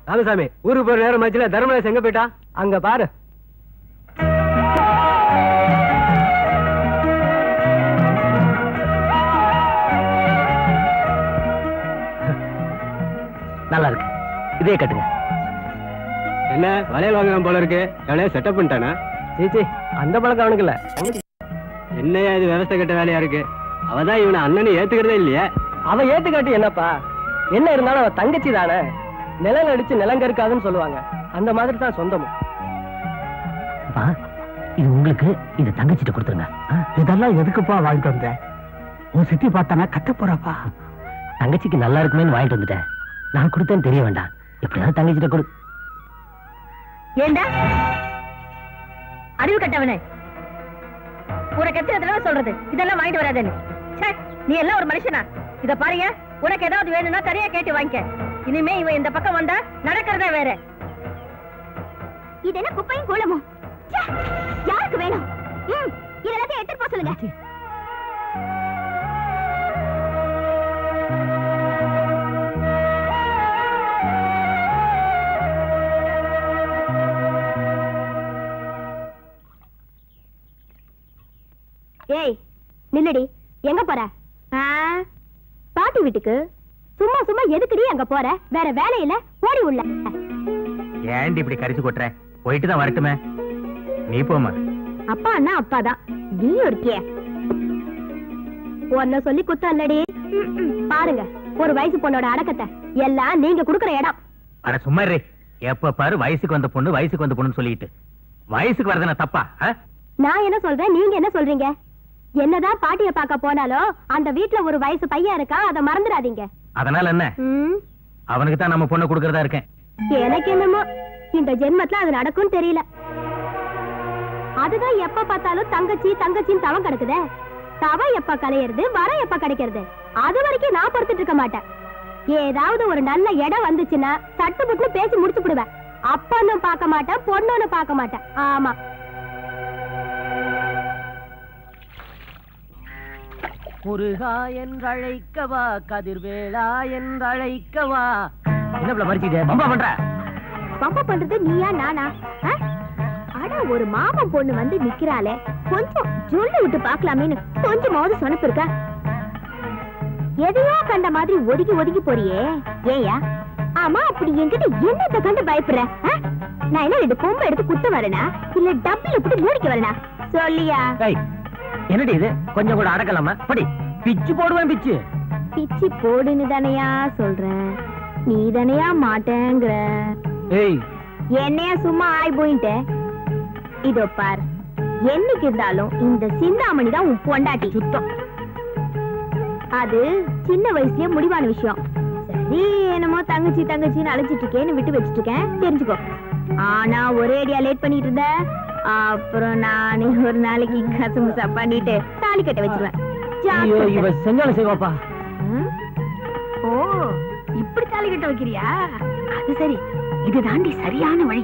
ராமசாமி ஊருக்கு போற நேரம் ஆச்சுல தர்மராஜ் எங்க போயிட்டா அங்க பாரு நல்லா இருக்கு இதே கட்டுங்க என்ன வளையல் வாங்கலாம் போல இருக்கு எவ்வளவு செட்டப் பண்ணிட்டானா சீச்சி அந்த பழக்கம் அவனுக்கு இல்ல என்னையா இது விவசாய கட்ட வேலையா இருக்கு அவதான் இவனை அண்ணனை ஏத்துக்கிறதே இல்லையா அவ ஏத்துக்காட்டி என்னப்பா என்ன இருந்தாலும் அவ தங்கச்சி தானே நிலம் அடிச்சு நிலங்க இருக்காதுன்னு சொல்லுவாங்க அந்த மாதிரி தான் சொந்தமும் அப்பா, இது உங்களுக்கு இது தங்கச்சிட்ட கொடுத்துருங்க இதெல்லாம் எதுக்குப்பா வாங்கிட்டு வந்த உன் சித்தி பார்த்தானா கத்த போறாப்பா தங்கச்சிக்கு நல்லா இருக்குமேன்னு வாங்கிட்டு வந்துட்டேன் நான் கொடுத்தேன்னு தெரிய வேண்டாம் எப்படியாவது தங்கச்சிட்ட கொடு ஏண்டா அறிவு கட்டவனே உனக்கு எத்தனை தடவை சொல்றது இதெல்லாம் வாங்கிட்டு வராதேன்னு ச்சே, நீ எல்லாம் ஒரு மனுஷனா இத பாருங்க உனக்கு ஏதாவது வேணும்னா தனியா கேட்டு வாங்கிக்க இனிமே இவன் இந்த பக்கம் வந்தா நடக்கிறதே வேற இது என்ன குப்பையும் கூலமும் ச்சே, யாருக்கு வேணும் ம் இதெல்லாத்தையும் எடுத்துட்டு போக சொல்லுங்க ஏய் நில்லுடி எங்க போற ஆ, பாட்டி வீட்டுக்கு சும்மா சும்மா எதுக்குடி அங்க போற வேற வேலை இல்ல ஓடி உள்ள ஏண்டி இப்படி கரிச்சு கொட்டுற போயிட்டு தான் வரட்டுமே நீ போமா அப்பா அண்ணா அப்பா தான் நீ இருக்கிய உன்ன சொல்லி குத்தம் இல்லடி ம், ம். பாருங்க ஒரு வயசு பொண்ணோட அடக்கத்தை எல்லாம் நீங்க குடுக்குற இடம் அட சும்மா இரு எப்ப பாரு வயசுக்கு வந்த பொண்ணு வயசுக்கு வந்த பொண்ணுன்னு சொல்லிட்டு வயசுக்கு வரதுனா தப்பா ஆ? நான் என்ன சொல்றேன் நீங்க என்ன சொல்றீங்க என்னதான் பாட்டிய பார்க்க போனாலும் அந்த வீட்ல ஒரு வயசு பையன் இருக்கா அதை மறந்துடாதீங்க அதனால என்ன ம், அவனுக்கு தான் நம்ம பொண்ணை கொடுக்கறதா இருக்கேன் எனக்கு என்னமோ இந்த ஜென்மத்துல அது நடக்கும் தெரியல அதுதான் எப்ப பார்த்தாலும் தங்கச்சி தங்கச்சின்னு தவம் கிடக்குதே தவம் எப்ப கலையிறது வர எப்ப கிடைக்கிறது அது வரைக்கும் நான் பொறுத்துட்டு இருக்க மாட்டேன் ஏதாவது ஒரு நல்ல இடம் வந்துச்சுன்னா சட்டு புட்டு பேசி முடிச்சு விடுவேன் அப்பன்னு பார்க்க மாட்டேன் பொண்ணுன்னு பார்க்க மாட்டேன் ஆமா முருகா என்றழைக்கவா கதிர்வேளா என்றழைக்கவா என்ன பிள்ளை மறிச்சிட்டு பம்பா பண்ற பம்பா பண்றது நீயா நானா ஆ? அட ஒரு மாமன் பொண்ணு வந்து நிக்கிறாளே கொஞ்சம் சொல்லி விட்டு பார்க்கலாமேன்னு கொஞ்சமாவது சொனப்பு இருக்கா எதையோ கண்ட மாதிரி ஒதுங்கி ஒதுங்கி போறியே ஏயா ஆமா அப்படி என்கிட்ட என்னத்த கண்டு பயப்படுற ஆ? நான் என்ன ரெண்டு கொம்பை எடுத்து குத்த வரேனா இல்ல டப்பில் இப்படி மூடிக்க வரேனா சொல்லியா ஏய் என்னடி இது கொஞ்சம் கூட அடக்கலாமா படி பிச்சு போடுவேன் பிச்சு பிச்சி போடுன்னு தானையா சொல்றேன் நீ தானையா மாட்டேங்கிற ஏய் என்னையா சும்மா ஆய் போயிட்ட இதோ பார் என்னைக்கு இருந்தாலும் இந்த சிந்தாமணி தான் உன் பொண்டாட்டி சுத்தம் அது சின்ன வயசுலயே முடிவான விஷயம் சரி என்னமோ தங்கச்சி தங்கச்சின்னு அழைச்சிட்டு இருக்கேன்னு விட்டு வச்சிட்டு இருக்கேன் தெரிஞ்சுக்கோ ஆனா ஒரே அடியா லேட் பண்ணிட்டு இருந்த அப்புறம் நானே ஒரு நாளைக்கு கசமுசா பண்ணிட்டு தாலி கட்ட வச்சிருவேன் ஐயோ இவ ஜாக்கிரதை. செஞ்சாலும் செய்வாப்பா ம்? ஓ இப்படி தாலி கட்ட வைக்கிறியா அது சரி இது தாண்டி சரியான வழி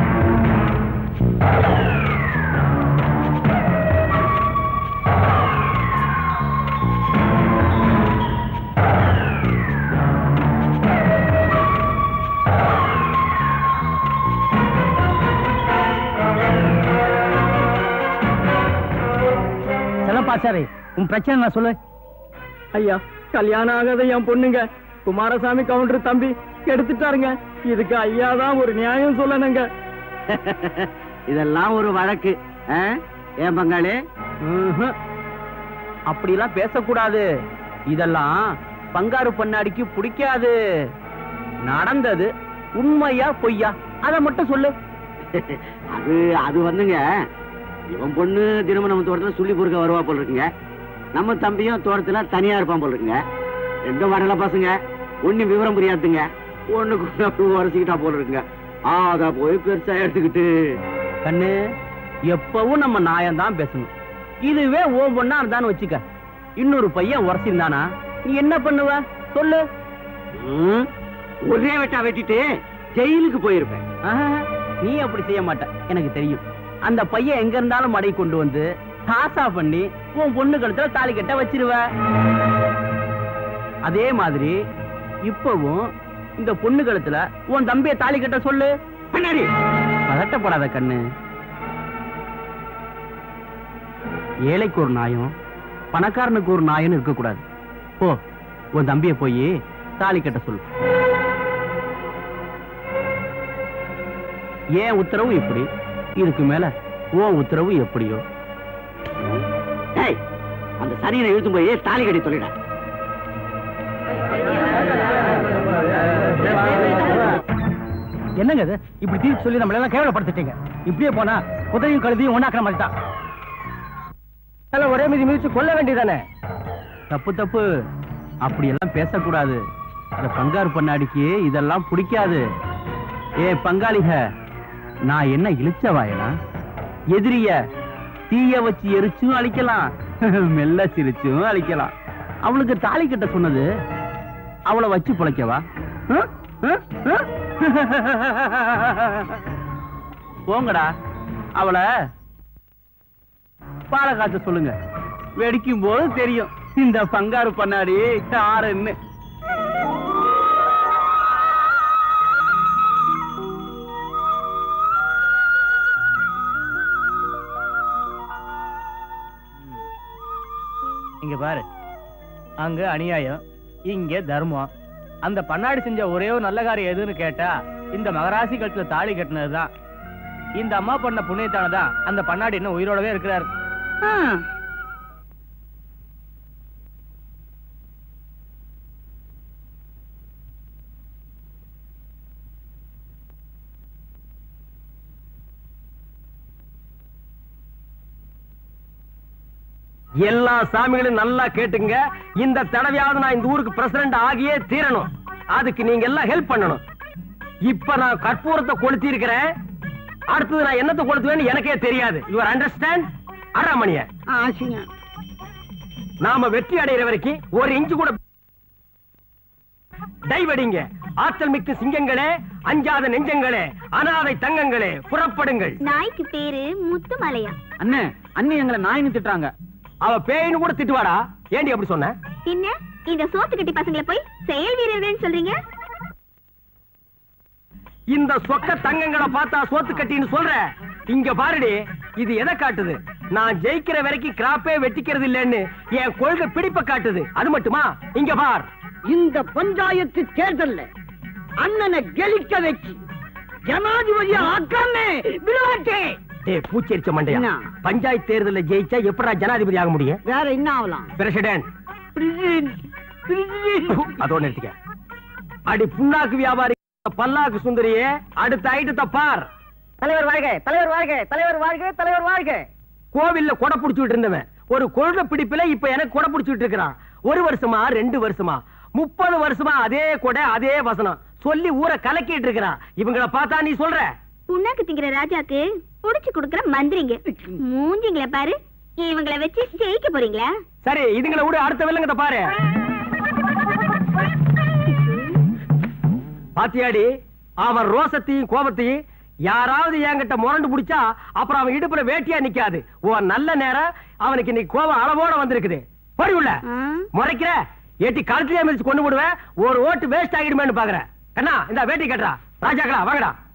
செல்லப்பா சாரி உன் பிரச்சனை நான் சொல்லு ஐயா கல்யாணம் ஆகாத என் பொண்ணுங்க குமாரசாமி கவுண்டர் தம்பி எடுத்துட்டாருங்க இதுக்கு ஐயா தான் ஒரு நியாயம் சொல்லணுங்க இதெல்லாம் ஒரு வழக்கு ஆ? ஏன் பங்காளி ம்ஹும். அப்படிலாம் பேசக்கூடாது இதெல்லாம் பங்காரு பண்ணாடிக்கு பிடிக்காது நடந்தது உண்மையா பொய்யா அத மட்டும் சொல்லு அது அது வந்துங்க இவன் பொண்ணு தினமும் நம்ம தோட்டத்துல சுள்ளி பொறுக்க வருவா போல இருக்குங்க நம்ம தம்பியும் தோட்டத்துல தனியா இருப்பான் போல இருக்குங்க ரெண்டும் வரல பசங்க ஒண்ணு விவரம் புரியாதுங்க ஒண்ணுக்கு ஒண்ணு உரசிக்கிட்டா போல இருக்குங்க ஆ அத போய் பெருசா எடுத்துக்கிட்டு கண்ணு எப்பவும் நம்ம நியாயம் தான் பேசணும் இதுவே ஓ பொண்ணா இருந்தான்னு வச்சுக்க இன்னொரு பையன் உரசிருந்தானா நீ என்ன பண்ணுவ சொல்லு ம், ஒரே வெட்டா வெட்டிட்டு ஜெயிலுக்கு போயிருப்பேன் ஆஹா, நீ அப்படி செய்ய மாட்ட எனக்கு தெரியும் அந்த பையன் எங்க இருந்தாலும் மடை கொண்டு வந்து காசா பண்ணி உன் பொண்ணு கழுத்துல தாலி கட்ட வச்சிருவ அதே மாதிரி இப்பவும் இந்த பொண்ணு கழுத்துல உன் தம்பியை தாலி கட்ட சொல்லு பண்ணாரி பதட்டப்படாத கண்ணு ஏழைக்கு ஒரு நாயம் பணக்காரனுக்கு ஒரு நாயன்னு இருக்கக்கூடாது போ உன் தம்பியை போய் தாலி கட்ட சொல்லு ஏன் உத்தரவு இப்படி இதுக்கு மேல உன் உத்தரவு எப்படியோ அந்த சனியனை இழுத்து போய் தாலி கட்டி சொல்லிட என்னங்க இது இப்படி தீர்ப்பு சொல்லி நம்மள எல்லாம் கேவலப்படுத்திட்டீங்க இப்படியே போனா குதிரையும் கழுதியும் ஒன்னாக்கிற மாதிரி தான் எல்லாம் ஒரே மீதி மிதிச்சு கொல்ல வேண்டியதானே தப்பு தப்பு அப்படி எல்லாம் பேசக்கூடாது அந்த பங்காரு பண்ணாடிக்கு இதெல்லாம் பிடிக்காது ஏ பங்காளிக நான் என்ன இழிச்சவாயனா எதிரிய தீய வச்சு எரிச்சும் அழிக்கலாம் மெல்ல சிரிச்சும் அழிக்கலாம் அவளுக்கு தாலி கட்ட சொன்னது அவளை வச்சு பிழைக்கவா ஹம்? ஹம்? ஹம்? போங்கடா அவளை பாலை காய்ச்ச சொல்லுங்க வெடிக்கும் போது தெரியும் இந்த பங்காரு பண்ணாடி யாருன்னு இங்க பாரு அங்க அநியாயம் இங்க தர்மம் அந்த பண்ணாடி செஞ்ச ஒரே ஒரு நல்ல காரியம் எதுன்னு கேட்டா இந்த மகராசி கழுத்துல தாலி கட்டினதுதான் இந்த அம்மா பண்ண புண்ணியத்தால தான் அந்த பண்ணாடி இன்னும் உயிரோடவே இருக்கிறாரு எல்லா சாமிகளும் நல்லா கேட்டுங்க இந்த தடவையாவது நான் இந்த ஊருக்கு பிரசிடண்ட் ஆகியே தீரணும் அதுக்கு நீங்க எல்லாம் ஹெல்ப் பண்ணணும் இப்ப நான் கற்பூரத்தை கொளுத்தி இருக்கிறேன் அடுத்தது நான் என்னத்தை கொளுத்துவேன்னு எனக்கே தெரியாது யுவர் அண்டர்ஸ்டாண்ட் அறாமணிய நாம வெற்றி அடைகிற வரைக்கும் ஒரு இன்ச்சு கூட டைவடிங்க ஆற்றல் மிக்க சிங்கங்களே அஞ்சாத நெஞ்சங்களே அனாதை தங்கங்களே புறப்படுங்கள் நாய்க்கு பேரு முத்துமலையா அண்ணே அண்ணி எங்களை நாயின்னு திட்டுறாங்க அவ பேயின்னு கூட திட்டுவாடா ஏண்டி அப்படி சொன்ன பின்ன இந்த சோத்து கட்டி பசங்களை போய் செயல் வீரர்கள்னு சொல்றீங்க இந்த சொக்க தங்கங்களை பார்த்தா சோத்து கட்டின்னு சொல்ற இங்க பாருடி இது எதை காட்டுது நான் ஜெயிக்கிற வரைக்கும் கிராப்பே வெட்டிக்கிறது இல்லைன்னு என் கொள்கை பிடிப்ப காட்டுது அது மட்டுமா இங்க பார் இந்த பஞ்சாயத்து தேர்தல்ல அண்ணனை கெலிக்க வச்சு ஜனாதிபதி ஆக்காம விடுவாட்டே டேய் பூச்செரிச்ச மண்டையா என்ன? பஞ்சாயத்து தேர்தல்ல ஜெயிச்சா எப்படா ஜனாதிபதி ஆக முடியும் வேற என்ன ஆகலாம் பிரசிடென்ட் பிரசிடென்ட் பிரசிடென்ட் அதோட நிறுத்திக்க அடி புண்ணாக்கு வியாபாரி பல்லாக்கு சுந்தரியே அடுத்த ஐட்டத்தை பார் தலைவர் வாழ்க தலைவர் வாழ்க தலைவர் வாழ்க தலைவர் வாழ்க கோவில்ல கொடை புடிச்சுட்டு இருந்தவன் ஒரு கொள்கை பிடிப்புல இப்ப எனக்கு கொடை புடிச்சுட்டு இருக்கிறான் ஒரு வருஷமா ரெண்டு வருஷமா முப்பது வருஷமா அதே கொடை அதே வசனம் சொல்லி ஊரை கலக்கிட்டு இருக்கிறான் இவங்கள பார்த்தா நீ சொல்ற புண்ணாக்கு திங்கிற ராஜாக்கு புடிச்சு கொடுக்கற மந்திரிங்க மூஞ்சிங்கள பாரு இவங்கள வச்சு ஜெயிக்க போறீங்களா சரி இதுங்களை விட அடுத்த வில்லங்கத்தை பாரு பாத்தியாடி அவன் ரோசத்தையும் கோபத்தையும் யாராவது என்கிட்ட முரண்டு பிடிச்சா அப்புறம் அவன் இடுப்புல வேட்டியா நிக்காது உன் நல்ல நேரம் அவனுக்கு இன்னைக்கு கோபம் அளவோட வந்திருக்குது போடி உள்ள ஆ? முறைக்கிற ஏட்டி கழுத்திலே மிதிச்சு கொண்டு விடுவேன் ஒரு ஓட்டு வேஸ்ட் ஆகிடுமேன்னு பாக்குறேன் கண்ணா இந்த வேட்டி கட்டுறா ராஜாக்களா வாங்கடா